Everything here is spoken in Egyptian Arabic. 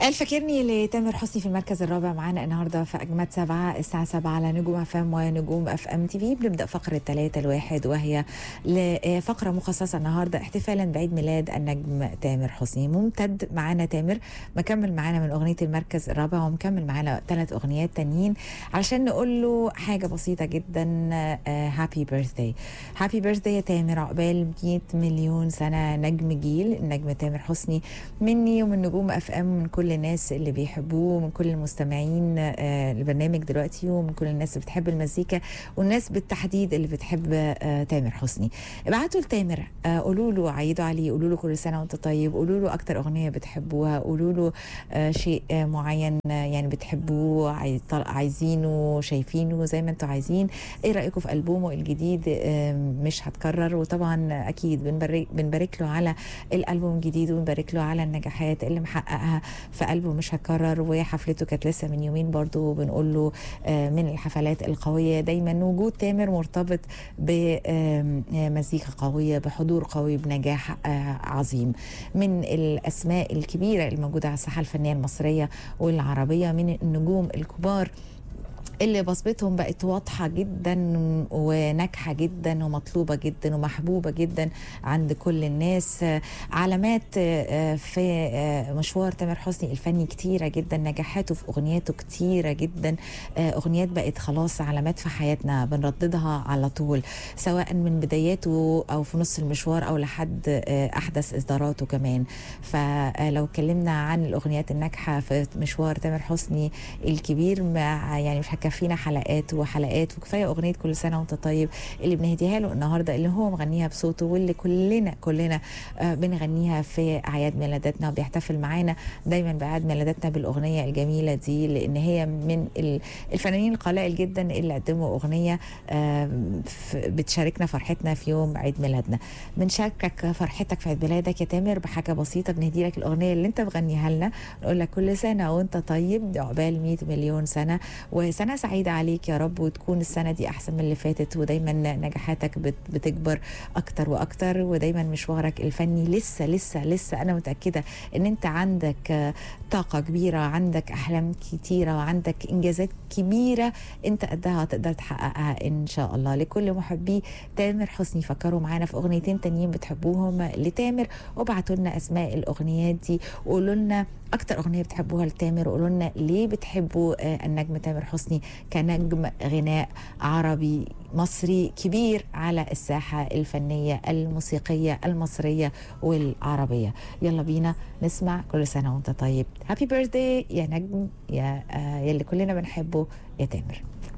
قال فاكرني لتامر حسني في المركز الرابع معانا النهارده في اجمد سبعه الساعه 7 على نجوم اف ام ونجوم اف ام تي في بنبدا فقره ثلاثة الواحد وهي لفقره مخصصه النهارده احتفالا بعيد ميلاد النجم تامر حسني ممتد معانا تامر مكمل معانا من اغنيه المركز الرابع ومكمل معانا ثلاث اغنيات تانيين علشان نقول له حاجه بسيطه جدا هابي بيرثداي هابي بيرثداي يا تامر عقبال 100 مليون سنه نجم جيل النجم تامر حسني مني ومن نجوم اف ام من كل الناس اللي بيحبوه من كل المستمعين آه، البرنامج دلوقتي ومن كل الناس اللي بتحب المزيكا والناس بالتحديد اللي بتحب آه، تامر حسني ابعتوا لتامر آه، قولوا له عيدوا عليه قولوا له كل سنه وانت طيب قولوا له اكتر اغنيه بتحبوها قولوا له آه، شيء آه، معين آه، يعني بتحبوه عايز- طل- عايزينه شايفينه زي ما انتوا عايزين ايه رايكم في البومه الجديد آه، مش هتكرر وطبعا اكيد بنبارك بنبارك له على الالبوم الجديد ونبارك له على النجاحات اللي محققها في قلبه مش هتكرر وحفلته كانت لسه من يومين برضو بنقول له آه، من الحفلات القويه دايما وجود تامر مرتبط بمزيكا قويه بحضور قوي بنجاح آه، عظيم من الاسماء الكبيره الموجوده على الساحه الفنيه المصريه والعربيه من النجوم الكبار اللي بصمتهم بقت واضحة جدا وناجحة جدا ومطلوبة جدا ومحبوبة جدا عند كل الناس آه، علامات آه، في آه، مشوار تامر حسني الفني كتيرة جدا نجاحاته في أغنياته كتيرة جدا آه، أغنيات بقت خلاص علامات في حياتنا بنرددها على طول سواء من بداياته أو في نص المشوار أو لحد آه، أحدث إصداراته كمان فلو اتكلمنا عن الأغنيات الناجحة في مشوار تامر حسني الكبير مع يعني مش هتكفينا حلقات وحلقات وكفايه اغنيه كل سنه وانت طيب اللي بنهديها له النهارده اللي هو مغنيها بصوته واللي كلنا كلنا آه، بنغنيها في اعياد ميلاداتنا وبيحتفل معانا دايما باعياد ميلاداتنا بالاغنيه الجميله دي لان هي من ال- الفنانين القلائل جدا اللي قدموا اغنيه آه، ف- بتشاركنا فرحتنا في يوم عيد ميلادنا بنشاركك فرحتك في عيد ميلادك يا تامر بحاجه بسيطه بنهدي لك الاغنيه اللي انت مغنيها لنا نقول لك كل سنه وانت طيب عقبال 100 مليون سنه وسنه سعيده عليك يا رب وتكون السنه دي احسن من اللي فاتت ودايما نجاحاتك بت- بتكبر اكتر واكتر ودايما مشوارك الفني لسه لسه لسه انا متاكده ان انت عندك آه، طاقه كبيره عندك احلام كتيره وعندك انجازات كبيره انت قدها تقدر تحققها ان شاء الله لكل محبي تامر حسني فكروا معانا في اغنيتين تانيين بتحبوهم لتامر وابعتوا لنا اسماء الاغنيات دي وقولوا لنا اكتر اغنيه بتحبوها لتامر وقولوا لنا ليه بتحبوا آه، النجم تامر حسني كنجم غناء عربي مصري كبير على الساحه الفنيه الموسيقيه المصريه والعربيه يلا بينا نسمع كل سنه وانت طيب هابي بيرثداي يا نجم يا آه، يا اللي كلنا بنحبه يا تامر